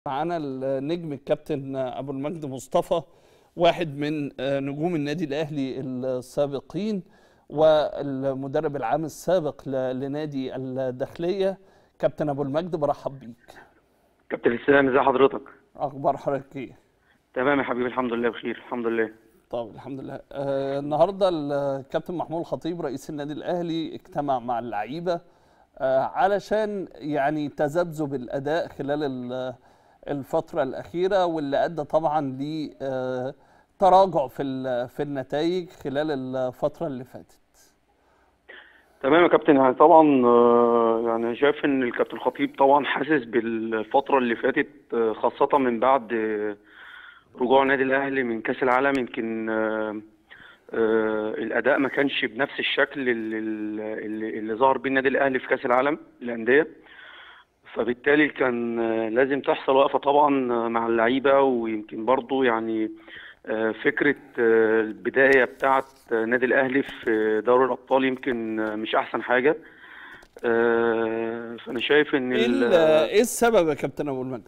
معانا النجم الكابتن ابو المجد مصطفى واحد من نجوم النادي الاهلي السابقين والمدرب العام السابق ل- لنادي الداخليه كابتن ابو المجد برحب بيك كابتن اسلام ازي حضرتك اخبار حضرتك ايه تمام يا حبيبي الحمد لله بخير الحمد لله طب الحمد لله آه النهارده الكابتن محمود الخطيب رئيس النادي الاهلي اجتمع مع اللعيبه آه علشان يعني تذبذب الاداء خلال ال- الفتره الاخيره واللي ادى طبعا ل آه تراجع في ال- في النتائج خلال الفتره اللي فاتت تمام يا كابتن يعني طبعا آه، يعني شايف ان الكابتن خطيب طبعا حاسس بالفتره اللي فاتت آه، خاصه من بعد آه، رجوع النادي الاهلي من كاس العالم يمكن آه، آه، الاداء ما كانش بنفس الشكل اللي, اللي, اللي ظهر بيه النادي الاهلي في كاس العالم للانديه فبالتالي كان آه، لازم تحصل وقفه طبعا آه، مع اللعيبه ويمكن برضو يعني آه، فكرة آه، البداية بتاعة آه، النادي الأهلي في دوري الأبطال يمكن آه، مش أحسن حاجة آه، فأنا شايف إن ايه ال- ال- ايه السبب يا كابتن ابو المجد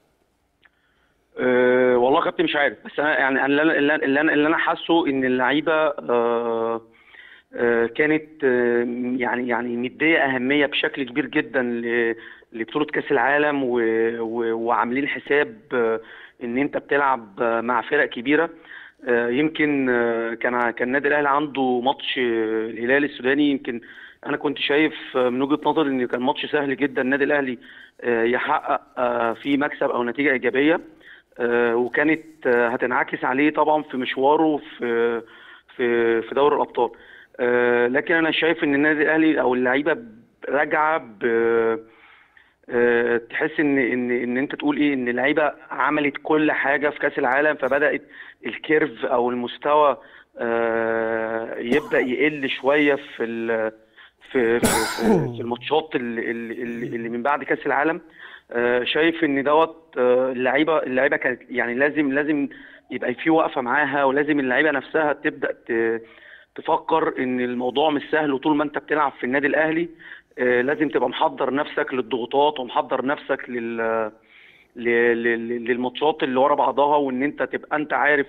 آه، والله يا كابتن مش عارف بس أنا يعني اللي أنا اللي أنا اللي أنا, اللي أنا حاسه إن اللعيبة آه، آه، كانت آه، يعني يعني مدية أهمية بشكل كبير جدا ل- لبطولة كأس العالم و- و- وعاملين حساب آه، إن أنت بتلعب آه، مع فرق كبيرة آه، يمكن آه، كان كان النادي الاهلي عنده ماتش آه، الهلال السوداني يمكن انا كنت شايف آه، من وجهة نظري ان كان ماتش سهل جدا النادي الاهلي آه، يحقق آه، فيه مكسب او نتيجة ايجابية آه، وكانت آه، هتنعكس عليه طبعا في مشواره في في في دوري الابطال آه، لكن انا شايف ان النادي الاهلي او اللعيبه راجعه ب آه، تحس ان ان ان انت تقول ايه ان اللعيبه عملت كل حاجه في كاس العالم فبدات الكيرف او المستوى آه، يبدا يقل شويه في ال- في في في- في الماتشات اللي, اللي, اللي من بعد كاس العالم آه، شايف ان دوت آه، اللعيبه اللعيبه كانت يعني لازم لازم يبقى في وقفه معاها ولازم اللعيبه نفسها تبدا ت- تفكر ان الموضوع مش سهل وطول ما انت بتلعب في النادي الاهلي آه، لازم تبقى محضر نفسك للضغوطات ومحضر نفسك لل ل- ل- للماتشات اللي ورا بعضها وان انت تبقى انت عارف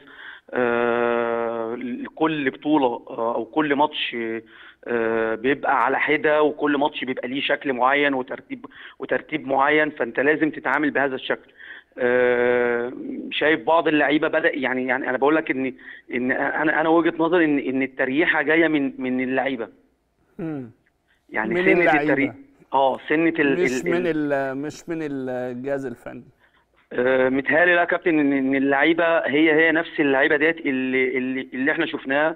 آه، كل بطولة آه، او كل ماتش آه، بيبقى على حدة وكل ماتش بيبقى ليه شكل معين وترتيب وترتيب معين فانت لازم تتعامل بهذا الشكل آه، شايف بعض اللعيبه بدا يعني يعني انا بقول لك ان ان انا انا وجهه نظري ان ان التريحه جايه من من اللعيبه مم. يعني من سنه اللعيبة. التريح اه سنه ال مش ال- من ال- مش من الجهاز الفني آه، متهيألي لا يا كابتن ان ان اللعيبه هي هي نفس اللعيبه ديت اللي اللي اللي احنا شفناها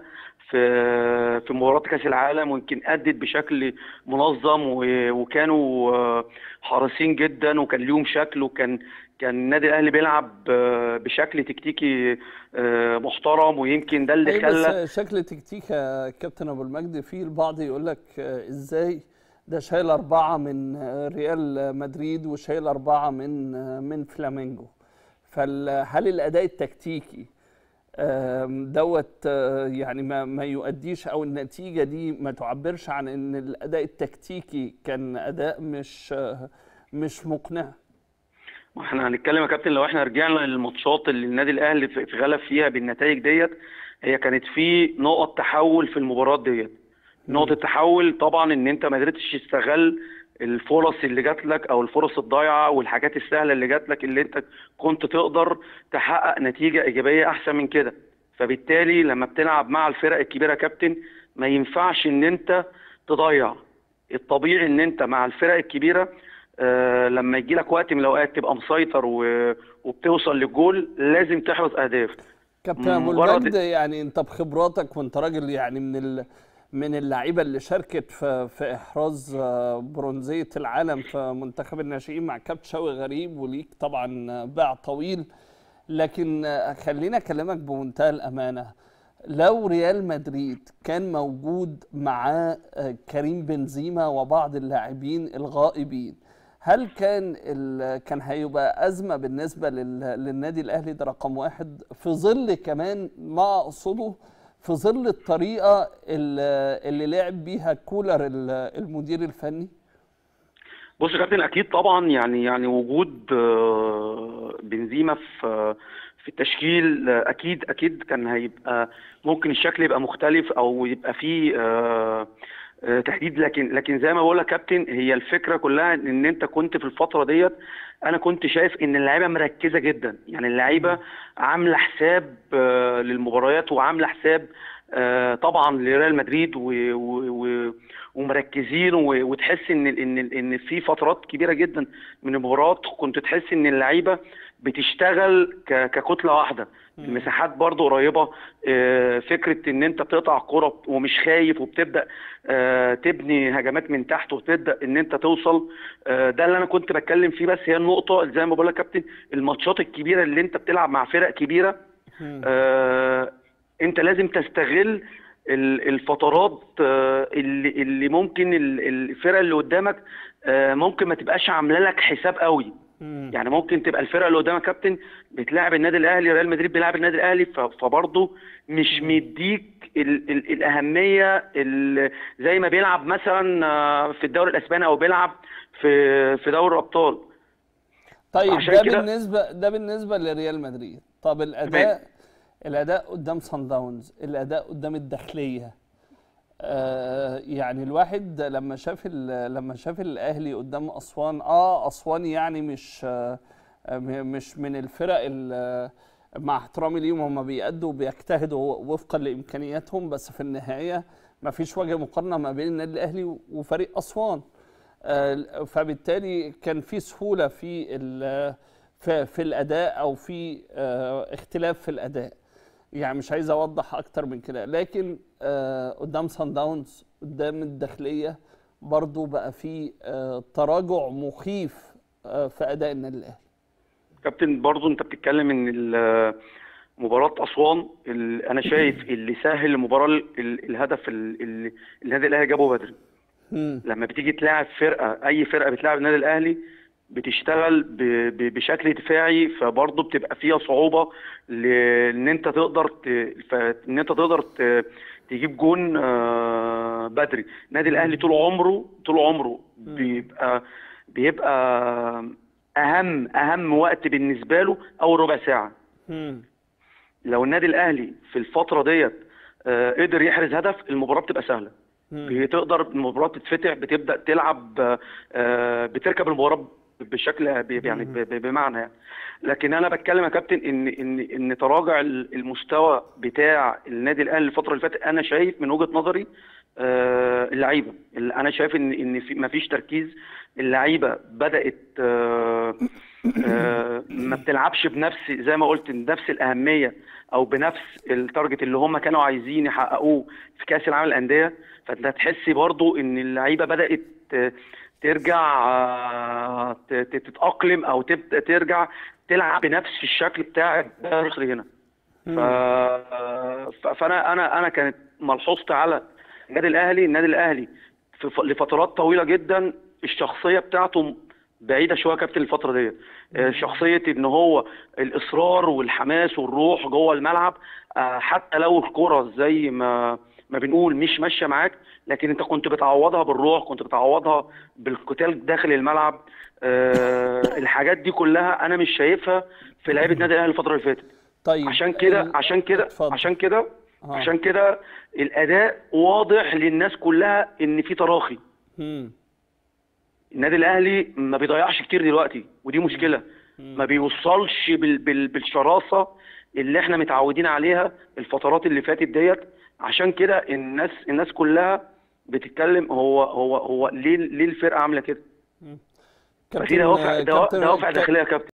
في في مباراه كاس العالم ويمكن ادت بشكل منظم و- وكانوا آه، حريصين جدا وكان ليهم شكل وكان كان النادي الاهلي بيلعب آه، بشكل تكتيكي آه، محترم ويمكن ده اللي أي خلى بس شكل تكتيك يا كابتن ابو المجد في البعض يقول لك آه، ازاي ده شايل أربعة من آه، ريال مدريد وشايل أربعة من آه، من فلامينجو فهل الأداء التكتيكي آم، دوت آه، يعني ما ما يؤديش أو النتيجة دي ما تعبرش عن إن الأداء التكتيكي كان أداء مش آه، مش مقنع ما احنا هنتكلم يا كابتن لو احنا رجعنا للماتشات اللي النادي الاهلي في- اتغلب فيها بالنتائج ديت هي كانت في نقط تحول في المباراه ديت نقطه التحول طبعا ان انت ما قدرتش تستغل الفرص اللي جات لك او الفرص الضايعه والحاجات السهله اللي جات لك اللي انت كنت تقدر تحقق نتيجه ايجابيه احسن من كده فبالتالي لما بتلعب مع الفرق الكبيره يا كابتن ما ينفعش ان انت تضيع الطبيعي ان انت مع الفرق الكبيره آه لما يجي لك وقت من الاوقات تبقى مسيطر و... وبتوصل للجول لازم تحرز اهداف كابتن ابو مجرد- المجد يعني انت بخبراتك وانت راجل يعني من ال من اللعيبه اللي شاركت في في احراز آه، برونزيه العالم في منتخب الناشئين مع كابتن شوقي غريب وليك طبعا آه، باع طويل لكن آه، خليني اكلمك بمنتهى الامانه لو ريال مدريد كان موجود معاه آه، كريم بنزيما وبعض اللاعبين الغائبين هل كان ال... كان هيبقى أزمة بالنسبة لل... للنادي الأهلي ده رقم واحد في ظل كمان ما أقصده في ظل الطريقة اللي, اللي لعب بيها كولر ال- المدير الفني بص يا كابتن اكيد طبعا يعني يعني وجود آه، بنزيما في في التشكيل آه، اكيد اكيد كان هيبقى ممكن الشكل يبقى مختلف او يبقى فيه آه، آه، تحديد لكن لكن زي ما بقول لك كابتن هي الفكره كلها ان انت كنت في الفتره ديت انا كنت شايف ان اللعيبه مركزه جدا يعني اللعيبه عامله حساب آه، للمباريات وعامله حساب آه، طبعا لريال مدريد و- و- و- ومركزين و- وتحس ان ان ان في فترات كبيره جدا من المباريات كنت تحس ان اللعيبه بتشتغل ك- ككتله واحده المساحات برضو قريبه آه، فكره ان انت بتقطع كرة ومش خايف وبتبدا آه، تبني هجمات من تحت وتبدا ان انت توصل آه، ده اللي انا كنت بتكلم فيه بس هي النقطه زي ما بقول لك يا كابتن الماتشات الكبيره اللي انت بتلعب مع فرق كبيره آه، انت لازم تستغل ال- الفترات آه، اللي اللي ممكن ال- الفرق اللي قدامك آه، ممكن ما تبقاش عامله لك حساب قوي يعني ممكن تبقى الفرقه اللي قدامك كابتن بتلاعب النادي الاهلي ريال مدريد بيلعب النادي الاهلي ف- فبرضه مش مديك ال ال الاهميه ال زي ما بيلعب مثلا آه، في الدوري الاسباني او بيلعب في في دوري الابطال طيب عشان ده كده- بالنسبه ده بالنسبه لريال مدريد طب الاداء الاداء قدام صن داونز الاداء قدام الداخليه آه يعني الواحد لما شاف ال- لما شاف الاهلي قدام اسوان اه اسوان يعني مش آه م- مش من الفرق ال- مع احترامي ليهم هم بيأدوا وبيجتهدوا وفقا لامكانياتهم بس في النهايه ما فيش وجه مقارنه ما بين النادي الاهلي وفريق اسوان آه، فبالتالي كان في سهوله في ال- في, في الاداء او في آه، اختلاف في الاداء يعني مش عايز اوضح اكتر من كده لكن آه، قدام سان داونز قدام الداخليه برضو بقى في آه، تراجع مخيف آه، في اداء النادي الاهلي كابتن برضو انت بتتكلم ان ال- مباراة أسوان ال- أنا شايف اللي سهل المباراة ال- ال- الهدف ال- ال- النادي الأهلي جابه بدري مم. لما بتيجي تلاعب فرقة أي فرقة بتلاعب النادي الأهلي بتشتغل ب- ب- بشكل دفاعي فبرضه بتبقى فيها صعوبة لأن أنت تقدر ت- ف- إن أنت تقدر ت- تجيب جون آه، بدري النادي الأهلي طول عمره طول عمره بيبقى بيبقى أهم أهم وقت بالنسبة له أول ربع ساعة مم. لو النادي الاهلي في الفتره ديت آه، قدر يحرز هدف المباراه بتبقى سهله مم. بتقدر المباراه تتفتح بتبدا تلعب آه، آه، بتركب المباراه بشكل ب- يعني ب- ب- بمعنى يعني لكن انا بتكلم يا كابتن ان ان ان تراجع ال- المستوى بتاع النادي الاهلي الفتره اللي فاتت انا شايف من وجهه نظري آه، اللعيبه اللي انا شايف ان ان في مفيش تركيز اللعيبه بدات آه، آه، ما بتلعبش بنفس زي ما قلت بنفس الاهميه او بنفس التارجت اللي هم كانوا عايزين يحققوه في كاس العالم للانديه فانت هتحس برضو ان اللعيبه بدات آه، ترجع آه، ت- ت- تتاقلم او تبدا ترجع تلعب بنفس الشكل بتاع الدوري هنا ف... ف- فانا انا انا كانت ملحوظتي على النادي الاهلي النادي الاهلي في ف... لفترات طويله جدا الشخصيه بتاعته بعيده شويه كابتن الفتره ديت آه، شخصيه ان هو الاصرار والحماس والروح جوه الملعب آه، حتى لو الكره زي ما ما بنقول مش ماشيه معاك لكن انت كنت بتعوضها بالروح كنت بتعوضها بالقتال داخل الملعب آه، الحاجات دي كلها انا مش شايفها في لعيبه النادي الاهلي الفتره اللي فاتت طيب عشان كده ال- عشان كده اتفضل. عشان كده آه. عشان كده الاداء واضح للناس كلها ان في تراخي مم. النادي الاهلي ما بيضيعش كتير دلوقتي ودي مشكله ما بيوصلش بال بال بالشراسه اللي احنا متعودين عليها الفترات اللي فاتت ديت عشان كده الناس الناس كلها بتتكلم هو هو هو ليه ليه الفرقه عامله كده؟ ففي كابتن دوافع كابتن دوافع ك- داخليه يا كابتن